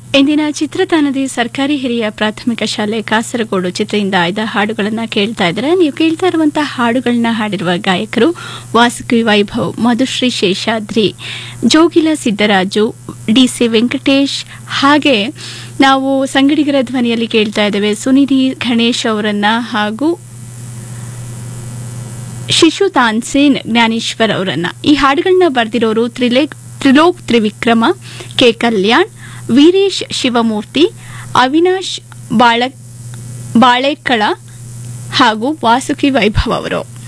ಇಂದಿನ ಚಿತ್ರತಾನದಿ ಸರ್ಕಾರಿ ಹಿರಿಯ ಪ್ರಾಥಮಿಕ ಶಾಲೆ ಕಾಸರಗೋಡು ಚಿತ್ರದಿಂದ ಆಯ್ದ ಹಾಡುಗಳನ್ನು ಕೇಳ್ತಾ ಇದ್ದಾರೆ ನೀವು ಕೇಳ್ತಾ ಇರುವಂತಹ ಹಾಡುಗಳನ್ನ ಹಾಡಿರುವ ಗಾಯಕರು ವಾಸುಕಿ ವೈಭವ್ ಮಧುಶ್ರೀ ಶೇಷಾದ್ರಿ ಜೋಗಿಲ ಸಿದ್ದರಾಜು ಡಿಸಿ ವೆಂಕಟೇಶ್ ಹಾಗೆ ನಾವು ಸಂಗಡಿಗರ ಧ್ವನಿಯಲ್ಲಿ ಕೇಳ್ತಾ ಇದ್ದೇವೆ ಸುನಿಧಿ ಗಣೇಶ್ ಅವರನ್ನ ಹಾಗೂ ಶಿಶು ತಾನ್ಸೇನ್ ಜ್ಞಾನೇಶ್ವರ್ ಅವರನ್ನ ಈ ಹಾಡುಗಳನ್ನ ಬರೆದಿರೋರು ತ್ರಿಲೇಕ್ ತ್ರಿಲೋಕ್ ತ್ರಿವಿಕ್ರಮ ಕೆ ಕಲ್ಯಾಣ್ ವೀರೇಶ್ ಶಿವಮೂರ್ತಿ ಅವಿನಾಶ್ ಬಾಳ ಬಾಳೆಕಳ ಹಾಗೂ ವಾಸುಕಿ ವೈಭವ್ ಅವರು